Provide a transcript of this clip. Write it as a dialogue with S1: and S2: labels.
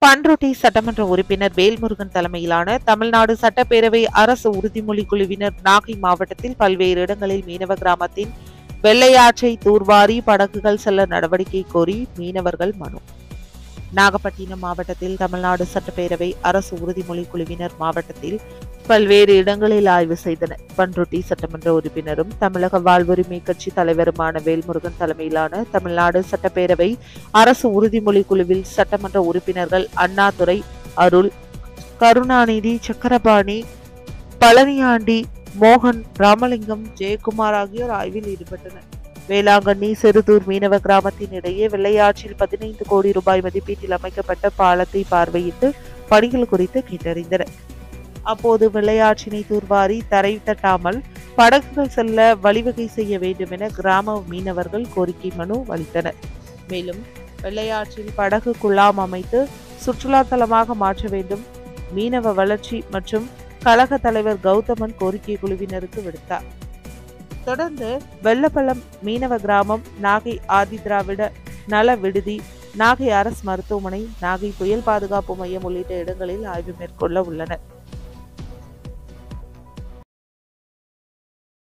S1: பன்ருட்டி சட்டமன்ற உறுப்பினர் வேல்முருகன் தலைமையிலான தமிழ்நாடு சட்டப்பேரவை அரசு உறுதிமொழி குழுவினர் நாகை மாவட்டத்தில் பல்வேறு இடங்களில் மீனவ கிராமத்தின் வெள்ளையாற்றை தூர்வாரி படகுகள் செல்ல நடவடிக்கை கோரி மீனவர்கள் மனு நாகப்பட்டினம் மாவட்டத்தில் தமிழ்நாடு சட்டப்பேரவை அரசு உறுதிமொழி குழுவினர் மாவட்டத்தில் பல்வேறு இடங்களில் ஆய்வு செய்தனர் பன்ருட்டி சட்டமன்ற உறுப்பினரும் தமிழக வாழ்வுரிமை கட்சி தலைவருமான வேல்முருகன் தலைமையிலான தமிழ்நாடு சட்டப்பேரவை அரசு உறுதிமொழி குழுவில் சட்டமன்ற உறுப்பினர்கள் அண்ணாதுரை அருள் கருணாநிதி சக்கரபாணி பழனியாண்டி மோகன் ராமலிங்கம் ஜெயக்குமார் ஆகியோர் ஆய்வில் ஈடுபட்டனர் வேளாங்கண்ணி சிறுதூர் மீனவ கிராமத்தின் இடையே வெள்ளையாற்றில் பதினைந்து கோடி ரூபாய் மதிப்பீட்டில் அமைக்கப்பட்ட பாலத்தை பார்வையிட்டு பணிகள் குறித்து கேட்டறிந்தனர் அப்போது வெள்ளையாற்றினை தூர்வாரி தரை தட்டாமல் படகுகள் செல்ல வழிவகை செய்ய வேண்டும் என கிராம மீனவர்கள் கோரிக்கை மனு அளித்தனர் மேலும் வெள்ளையாற்றில் படகு குழாம் அமைத்து சுற்றுலா தலமாக மாற்ற வேண்டும் மீனவ வளர்ச்சி மற்றும் கழக தலைவர் கௌதமன் கோரிக்கை குழுவினருக்கு விடுத்தார் தொடர்ந்து வெள்ளப்பள்ளம் மீனவ கிராமம் நாகை ஆதி திராவிட நல விடுதி நாகை அரசு மருத்துவமனை நாகை புயல் பாதுகாப்பு மையம் உள்ளிட்ட இடங்களில் ஆய்வு மேற்கொள்ள உள்ளனர்